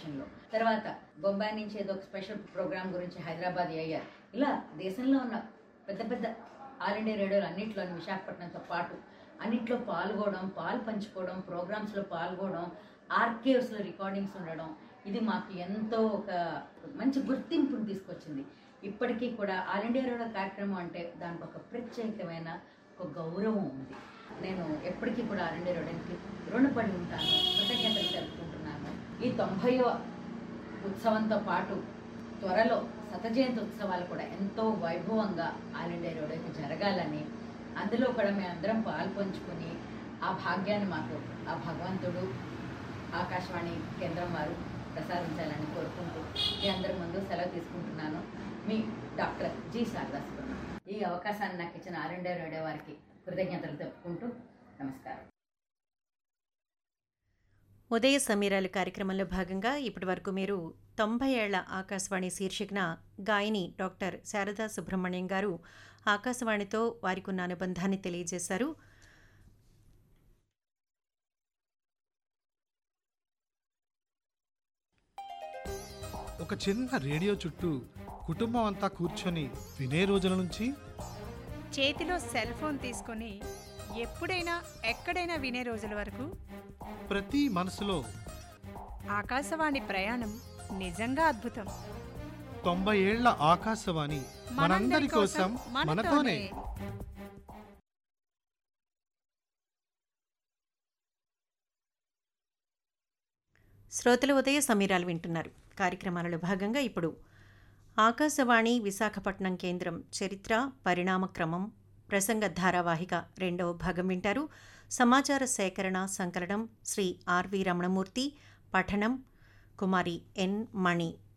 ఎడ్యుకేషన్లో తర్వాత బొంబాయి నుంచి ఏదో ఒక స్పెషల్ ప్రోగ్రామ్ గురించి హైదరాబాద్ అయ్యారు ఇలా దేశంలో ఉన్న పెద్ద పెద్ద ఆల్ ఇండియా రేడియోలు అన్నింటిలోని విశాఖపట్నంతో పాటు అన్నింటిలో పాల్గొనడం పాలు పంచుకోవడం ప్రోగ్రామ్స్లో పాల్గొనడం ఆర్కేవ్స్లో రికార్డింగ్స్ ఉండడం ఇది మాకు ఎంతో ఒక మంచి గుర్తింపును తీసుకొచ్చింది ఇప్పటికీ కూడా ఆల్ ఇండియా రేడియో కార్యక్రమం అంటే దానికి ఒక ప్రత్యేకమైన ఒక గౌరవం ఉంది నేను ఎప్పటికీ కూడా ఆల్ ఇండియా రేడియోకి రుణపడి ఉంటాను కృతజ్ఞతలు తెలుపుకుంటున్నాను ఈ తొంభైవ ఉత్సవంతో పాటు త్వరలో శత జయంతి ఉత్సవాలు కూడా ఎంతో వైభవంగా ఆల్ ఇండియా రేడియోకి జరగాలని అందులో కూడా మేమందరం పాలు పంచుకొని ఆ భాగ్యాన్ని మాకు ఆ భగవంతుడు ఆకాశవాణి కేంద్రం వారు ప్రసాదించాలని కోరుకుంటూ మీ అందరి ముందు సెలవు తీసుకుంటున్నాను మీ డాక్టర్ జి శారదా సుబ్రహ్మణ్యం ఈ అవకాశాన్ని నాకు ఇచ్చిన ఆల్ ఇండియా రేడియో వారికి కృతజ్ఞతలు చెప్పుకుంటూ నమస్కారం ఉదయ సమీరాలు కార్యక్రమంలో భాగంగా ఇప్పటి వరకు మీరు తొంభై ఏళ్ల ఆకాశవాణి శీర్షికన గాయని డాక్టర్ శారదా సుబ్రహ్మణ్యం గారు ఆకాశవాణితో వారికి ఉన్న అనుబంధాన్ని తెలియజేశారు ఒక చిన్న రేడియో చుట్టూ కుటుంబం అంతా కూర్చొని వినే రోజుల నుంచి చేతిలో సెల్ ఫోన్ తీసుకొని ఎప్పుడైనా ఎక్కడైనా వినే రోజుల వరకు ప్రతి మనసులో ఆకాశవాణి ప్రయాణం నిజంగా అద్భుతం తొంభై ఏళ్ల ఆకాశవాణి మనందరి కోసం మనతోనే శ్రోతలు ఉదయ సమీరాలు వింటున్నారు కార్యక్రమాలలో భాగంగా ఇప్పుడు ఆకాశవాణి విశాఖపట్నం కేంద్రం చరిత్ర పరిణామ క్రమం ప్రసంగ ధారావాహిక రెండవ భాగం వింటారు సమాచార సేకరణ సంకలనం శ్రీ ఆర్వి రమణమూర్తి పఠనం కుమారి ఎన్ మణి